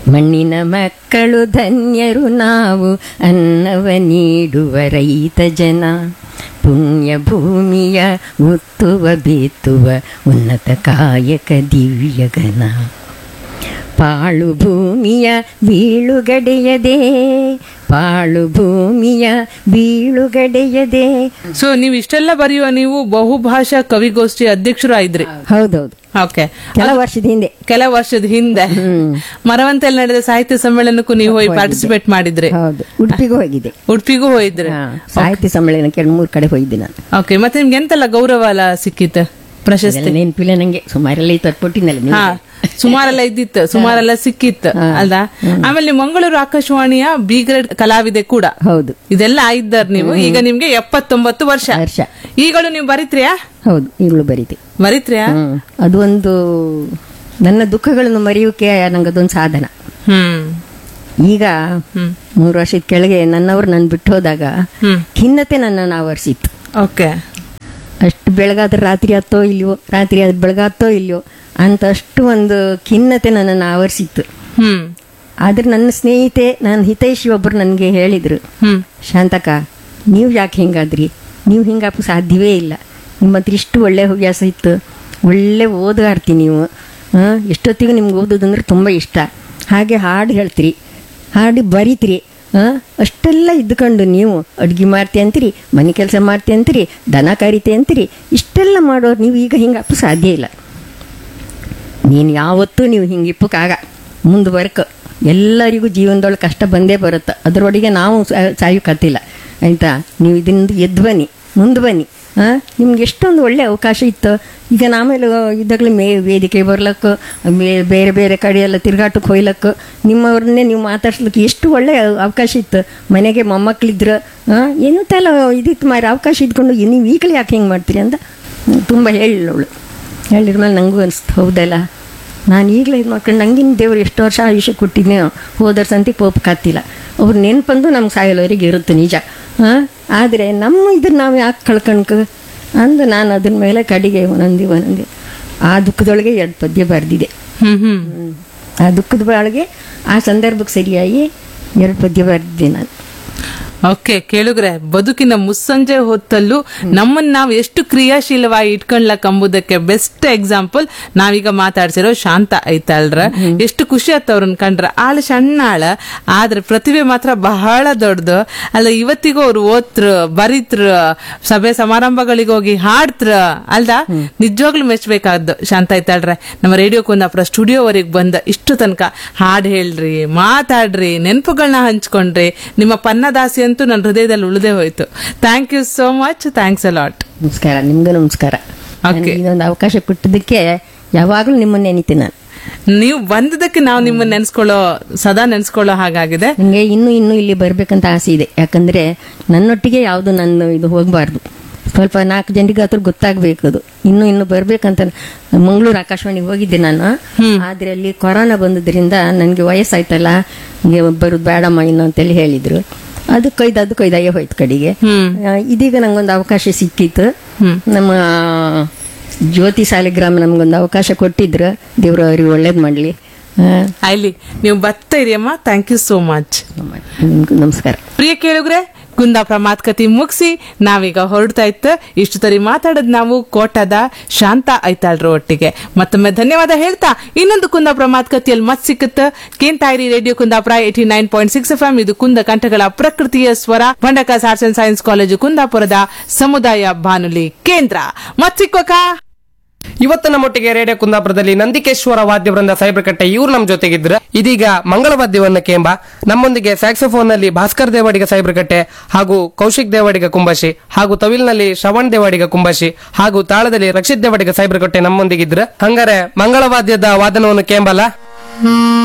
ಮಣ್ಣಿನ ಮಕ್ಕಳು ಧನ್ಯರು ನಾವು ಅನ್ನವ ನೀಡುವ ರೈತ ಜನ ಪುಣ್ಯ ಭೂಮಿಯ ಉತ್ತುವ ಬಿತ್ತುವ ಉನ್ನತ ಕಾಯಕ ದಿವ್ಯಗನ ಪಾಳು ಭೂಮಿಯ ಬೀಳುಗಡೆಯದೆ ಪಾಳು ಭೂಮಿಯ ಬೀಳುಗಡೆಯದೆ ಸೊ ನೀವು ಇಷ್ಟೆಲ್ಲ ಬರೆಯುವ ನೀವು ಬಹುಭಾಷಾ ಕವಿಗೋಷ್ಠಿ ಅಧ್ಯಕ್ಷರು ಆಯ್ದ್ರಿ ಹೌದೌದು ಓಕೆ ಕೆಲ ವರ್ಷದ ಹಿಂದೆ ಕೆಲ ವರ್ಷದ ಹಿಂದೆ ಮರವಂತೆಯಲ್ಲಿ ನಡೆದ ಸಾಹಿತ್ಯ ಸಮ್ಮೇಳನಕ್ಕೂ ನೀವು ಹೋಗಿ ಪಾರ್ಟಿಸಿಪೇಟ್ ಮಾಡಿದ್ರಿ ಹೌದು ಉಡುಪಿಗೂ ಹೋಗಿದೆ ಉಡುಪಿಗೂ ಹೋಗಿದ್ರಿ ಹಾ, ಸಾಹಿತ್ಯ ಸಮ್ಮೇಳನಕ್ಕೆ ಎರಡು ಮೂರು ಕಡೆ ಹೋಗಿದ್ದೆ ನಾನು ಓಕೆ ಮತ್ತೆ ನಿಮ್ಗೆ ಎಂತೆಲ್ಲ ಗೌರವ ಎಲ್ಲ ಸಿಕ್ಕಿತ್ತು ಪ್ರಶಸ್ತಿ ಅದೆಲ್ಲ ನೆನಪಿಲ್ಲ ನಂಗೆ ಸುಮಾರೆಲ್ಲ ತಟ್ಕೊಟ್ಟಿನಲ್ಲ ನೀವು ಹಾ ಸುಮಾರೆಲ್ಲ ಇದ್ದಿತ್ತು ಸುಮಾರೆಲ್ಲ ಸಿಕ್ಕಿತ್ತು ಅಲ್ದಾ ಆಮೇಲೆ ನೀವು ಮಂಗಳೂರು ಆಕಾಶವಾಣಿಯ ಬಿ ಗ್ರೇಡ್ ಕಲಾವಿದೆ ಕೂಡ ಹೌದು ಇದೆಲ್ಲ ಆಗಿದ್ದಾರ ನೀವು ಈಗ ನಿಮ್ಗೆ ಎಪ್ಪತ್ತೊಂಬತ್ತು ವರ್ಷ ವರ್ಷ ಈಗಳು ನೀವು ಬರಿತ್ರಿಯಾ ಹೌದು ಈಗಲೂ ಬರೀತೆ ಬರಿತ್ರಿಯಾ ಹ್ಮ್ ಅದು ಒಂದು ನನ್ನ ದುಃಖಗಳನ್ನು ಮರೆಯೋಕೆ ನಂಗದೊಂದು ಸಾಧನ ಹ್ಮ್ ಈಗ ಹ್ಮ್ ಮೂರು ವರ್ಷದ ಕೆಳಗೆ ನನ್ನವರು ನನ್ನ ಬಿಟ್ಟು ಹೋದಾಗ ಹ್ಮ್ ಖಿನ್ನತೆ ನನ್ನನ್ನು ಆವರಿಸಿತ್ತು ಓಕೆ ಅಷ್ಟು ಬೆಳಗಾದ್ರೆ ರಾತ್ರಿ ಹತ್ತೋ ಇಲ್ವೋ ರಾತ್ರಿ ಅದು ಬೆಳಗಾತ್ತೋ ಇಲ್ವೋ ಅಂತ ಅಷ್ಟು ಒಂದು ಖಿನ್ನತೆ ನನ್ನನ್ನು ಆವರಿಸಿತ್ತು ಹ್ಮ್ ಆದ್ರೆ ನನ್ನ ಸ್ನೇಹಿತೆ ನನ್ನ ಹಿತೈಷಿ ಒಬ್ಬರು ನನಗೆ ಹೇಳಿದ್ರು ಹ್ಮ್ ಶಾಂತಕ ನೀವು ಯಾಕೆ ಹಿಂಗಾದ್ರಿ ನೀವು ಹಿಂಗಾಪ ಸಾಧ್ಯವೇ ಇಲ್ಲ ನಿಮ್ಮ ಹತ್ರ ಇಷ್ಟು ಒಳ್ಳೆ ಹವ್ಯಾಸ ಇತ್ತು ಒಳ್ಳೆ ಓದುಗಾರ್ತಿ ನೀವು ಆ, ಎಷ್ಟೊತ್ತಿಗೂ ನಿಮ್ಗೆ ಓದೋದಂದ್ರೆ ತುಂಬ ಇಷ್ಟ ಹಾಗೆ ಹಾಡು ಹೇಳ್ತೀರಿ ಹಾಡು ಬರೀತೀರಿ ಆ, ಅಷ್ಟೆಲ್ಲ ಇದ್ಕೊಂಡು ನೀವು ಅಡುಗೆ ಮಾಡ್ತಿ ಅಂತೀರಿ ಮನೆ ಕೆಲಸ ಮಾಡ್ತಿ ಅಂತೀರಿ ದನ ಕರಿತಿ ಅಂತೀರಿ ಇಷ್ಟೆಲ್ಲ ಮಾಡೋರು ನೀವು ಈಗ ಹಿಂಗಪ್ಪ ಸಾಧ್ಯ ಇಲ್ಲ ನೀನು ಯಾವತ್ತೂ ನೀವು ಹಿಂಗೆ ಇಪ್ಪಕ್ಕಾಗ ಮುಂದುವರ್ಕ ಎಲ್ಲರಿಗೂ ಜೀವನದೊಳಗೆ ಕಷ್ಟ ಬಂದೇ ಬರುತ್ತೆ ಅದರೊಳಗೆ ನಾವು ಸಾ- ಸಾಯೋಕತ್ತಿಲ್ಲ ಆಯಿತಾ ನೀವು ಇದರಿಂದ ಎದ್ದು ಬನ್ನಿ ಮುಂದೆ ಬನ್ನಿ ಹಾಂ ನಿಮ್ಗೆ ಎಷ್ಟೊಂದು ಒಳ್ಳೆ ಅವಕಾಶ ಇತ್ತು ಈಗ ನಾಮೇಲೆ ಇದ್ದಾಗಲೇ ಮೇ ವೇದಿಕೆ ಬರ್ಲಕ್ಕೆ ಬೇ- ಬೇರೆ ಬೇರೆ ಕಡೆ ಎಲ್ಲ ತಿರ್ಗಾಟಕ್ಕೆ ಹೋಯ್ಲಕ್ಕೆ ನಿಮ್ಮವ್ರನ್ನೇ ನೀವು ಮಾತಾಡ್ಸ್ಲಿಕ್ಕೆ ಎಷ್ಟು ಒಳ್ಳೆ ಅವಕಾಶ ಇತ್ತು ಮನೆಗೆ ಮೊಮ್ಮಕ್ಳಿದ್ರು ಹಾಂ ಏನಂತೆಲ್ಲ ಇದಿತ್ತು ಮಾರಿ ಅವಕಾಶ ಇದ್ಕೊಂಡು ನೀವು ಈಗಲೇ ಯಾಕೆ ಹಿಂಗೆ ಮಾಡ್ತೀರಿ ಅಂತ ತುಂಬ ಹೇಳಿಲ್ಲವಳು ಹೇಳಿದ ಮೇಲೆ ನನಗೂ ಅನಿಸ್ತು ಹೌದಲ್ಲ ನಾನು ಈಗಲೇ ಇದು ಮಾಡ್ಕೊಂಡು ನಂಗಿನ ದೇವ್ರು ಎಷ್ಟು ವರ್ಷ ಆಯುಷ್ಯ ಕೊಟ್ಟಿದ್ನೇ ಹೋದರ್ ಸಂತಿ ಪೋಪ್ ಕಾತಿಲ್ಲ ಅವ್ರ ನೆನಪಂದು ನಮ್ಗೆ ಸಾಯಲವರೆಗೆ ಇರುತ್ತೆ ನಿಜ ಹಾಂ ಆದರೆ ನಮ್ಮ ಇದನ್ನ ನಾವು ಯಾಕೆ ಕಳ್ಕಣ್ಕ ಅಂದು ನಾನು ಅದ್ರ ಮೇಲೆ ಕಡೆಗೆ ಒಂದೊಂದಿ ಒಂದೊಂದಿ ಆ ದುಃಖದೊಳಗೆ ಎರಡು ಪದ್ಯ ಬರೆದಿದೆ ಹ್ಮ್ ಹ್ಮ್ ಆ ದುಃಖದ ಬಾಳಿಗೆ ಆ ಸಂದರ್ಭಕ್ಕೆ ಸರಿಯಾಗಿ ಎರಡು ಪದ್ಯ ಬರೆದಿದ್ದೆ ನಾನು ಓಕೆ ಕೇಳುಗ್ರೆ ಬದುಕಿನ ಮುಸ್ಸಂಜೆ ಹೊತ್ತಲ್ಲೂ ನಮ್ಮನ್ನ ನಾವು ಎಷ್ಟು ಕ್ರಿಯಾಶೀಲವಾಗಿ ಇಟ್ಕೊಂಡ್ಲಕ್ ಎಂಬುದಕ್ಕೆ ಬೆಸ್ಟ್ ಎಕ್ಸಾಂಪಲ್ ನಾವೀಗ ಮಾತಾಡ್ಸಿರೋ ಶಾಂತ ಐತಲ್ರ ಎಷ್ಟು ಖುಷಿ ಆತ ಅವ್ರನ್ನ ಕಂಡ್ರ ಆಳ ಸಣ್ಣ ಆಳ ಆದ್ರೆ ಪ್ರತಿಭೆ ಮಾತ್ರ ಬಹಳ ದೊಡ್ಡದು ಅಲ್ಲ ಇವತ್ತಿಗೂ ಅವ್ರು ಓದ್ರ ಬರಿತ್ರ ಸಭೆ ಸಮಾರಂಭಗಳಿಗೆ ಹೋಗಿ ಹಾಡ್ತ್ರ ಅಲ್ದಾ ನಿಜವಾಗ್ಲೂ ಮೆಚ್ಚಬೇಕಾದ್ದು ಶಾಂತ ಐತಾಳ್ರೆ ನಮ್ಮ ರೇಡಿಯೋ ಕುಂದಾಪುರ ಸ್ಟುಡಿಯೋವರೆಗೆ ಬಂದ ಇಷ್ಟು ತನಕ ಹಾಡು ಹೇಳ್ರಿ ಮಾತಾಡ್ರಿ ನೆನಪುಗಳನ್ನ ಹಂಚ್ಕೊಂಡ್ರಿ ನಿಮ್ಮ ಪನ್ನದಾಸಿ ಅಂತೂ ನನ್ನ ಹೃದಯದಲ್ಲಿ ಉಳಿದೇ ಹೋಯ್ತು thank you so much thanks a lot ನಮಸ್ಕಾರ ನಿಮ್ಗೂ ನಮಸ್ಕಾರ ನನಗೆ ಇದೊಂದು ಅವಕಾಶ ಕೊಟ್ಟಿದ್ದಕ್ಕೆ ಯಾವಾಗಲೂ ನಿಮ್ಮನ್ನ ನೆನಿತೀನಿ ನಾನು ನೀವು ಬಂದಿದ್ದಕ್ಕೆ ನಾವು ನಿಮ್ಮನ್ನ ನೆನ್ಸ್ಕೊಳ್ಳೋ ಸದಾ ನೆನ್ಸ್ಕೊಳ್ಳೋ ಹಾಗಾಗಿದೆ ನನಗೆ ಇನ್ನೂ ಇನ್ನೂ ಇಲ್ಲಿ ಬರಬೇಕಂತ ಆಸೆ ಇದೆ ಯಾಕಂದರೆ ನನ್ನೊಟ್ಟಿಗೆ ಯಾವುದು ನನ್ನ ಇದು ಹೋಗಬಾರ್ದು ಸ್ವಲ್ಪ ನಾಲ್ಕು ಜನರಿಗೆ ಅದ್ರ ಗೊತ್ತಾಗಬೇಕು ಅದು ಇನ್ನೂ ಇನ್ನೂ ಬರಬೇಕಂತ ಮಂಗಳೂರು ಆಕಾಶವಾಣಿಗೆ ಹೋಗಿದ್ದೆ ನಾನು ಆದರೆ ಅಲ್ಲಿ ಕೊರೋನಾ ಬಂದದ್ರಿಂದ ನನಗೆ ವಯಸ್ಸಾಯ್ತಲ್ಲ ಹಿಂಗೆ ಬರೋದು ಬೇಡಮ್ಮ ಇನ್ನು ಅಂತೇಳಿ ಹೇಳಿದರು ಅದು ಕೊಯ್ದು ಅದು ಕೊಯ್ದಾಗೆ ಹೋಯ್ತು ಕಡೆಗೆ ಹ್ಮ್ ಆ, ಇದೀಗ ನಂಗೊಂದು ಅವಕಾಶ ಸಿಕ್ಕಿತ್ತು ಹ್ಮ್. ನಮ್ಮ ಜ್ಯೋತಿ ಸಾಲಿಗ್ರಾಮ ನಮಗೊಂದು ಅವಕಾಶ ಕೊಟ್ಟಿದ್ರು ದೇವರು ಅವ್ರಿಗೆ ಒಳ್ಳೇದು ಮಾಡಲಿ ಅಲ್ಲಿ ನೀವು ಬರ್ತಾ ಇರಿ ಅಮ್ಮ ಥ್ಯಾಂಕ್ ಯು ಸೋ ಮಚ್ ನಿಮ್ಗೂ ನಮಸ್ಕಾರ ಪ್ರಿಯ ಕೇಳುಗ್ರೆ ಕುಂದಾಪುರ ಮಾತುಕತೆ ಮುಗಿಸಿ ನಾವೀಗ ಹೊರಡ್ತಾ ಇತ್ತು ಇಷ್ಟು ತರಿ ಮಾತಾಡದ್ ನಾವು ಕೋಟದ ಶಾಂತ ಐತಾಳ್ರ ಒಟ್ಟಿಗೆ ಮತ್ತೊಮ್ಮೆ ಧನ್ಯವಾದ ಹೇಳ್ತಾ ಇನ್ನೊಂದು ಕುಂದಾಪುರ ಮಾತುಕತೆಯಲ್ಲಿ ಮತ್ ಸಿಕ್ಕುತ್ತ ಕೇಂತಾಯಿರಿ radio Kundapura eighty nine point six F ಇದು ಕುಂದ ಕಂಠಗಳ ಪ್ರಕೃತಿಯ ಸ್ವರ Bhandarkars arts and science college ಕುಂದಾಪುರದ ಸಮುದಾಯ ಬಾನುಲಿ ಕೇಂದ್ರ ಮತ್ ಸಿಕ್ಕೋಕಾ ಇವತ್ತು ನಮ್ಮೊಟ್ಟಿಗೆ ರೇಡಿಯೋ ಕುಂದಾಪುರದಲ್ಲಿ ನಂದಿಕೇಶ್ವರ ವಾದ್ಯವೃಂದ ಸೈಬ್ರಕಟ್ಟೆ ಇವ್ರು ನಮ್ಮ ಜೊತೆಗಿದ್ರ ಇದೀಗ ಮಂಗಳವಾದ್ಯವನ್ನ ಕೇಂಬ ನಮ್ಮೊಂದಿಗೆ ಸ್ಯಾಕ್ಸೋಫೋನ್ ನಲ್ಲಿ ಭಾಸ್ಕರ್ ದೇವಾಡಿಗ ಸೈಬ್ರಕಟ್ಟೆ ಹಾಗೂ ಕೌಶಿಕ್ ದೇವಾಡಿಗ ಕುಂಬಶಿ ಹಾಗೂ ತವಿಲ್ನಲ್ಲಿ ಶ್ರವಣ್ ದೇವಾಡಿಗ ಕುಂಬಶಿ ಹಾಗೂ ತಾಳದಲ್ಲಿ ರಕ್ಷಿತ್ ದೇವಾಡಿಗ ಸೈಬ್ರಕಟ್ಟೆ ನಮ್ಮೊಂದಿಗಿದ್ರ ಹಂಗಾರೆ ಮಂಗಳವಾದ್ಯದ ವಾದನವನ್ನು ಕೇಂಬಲ್ಲ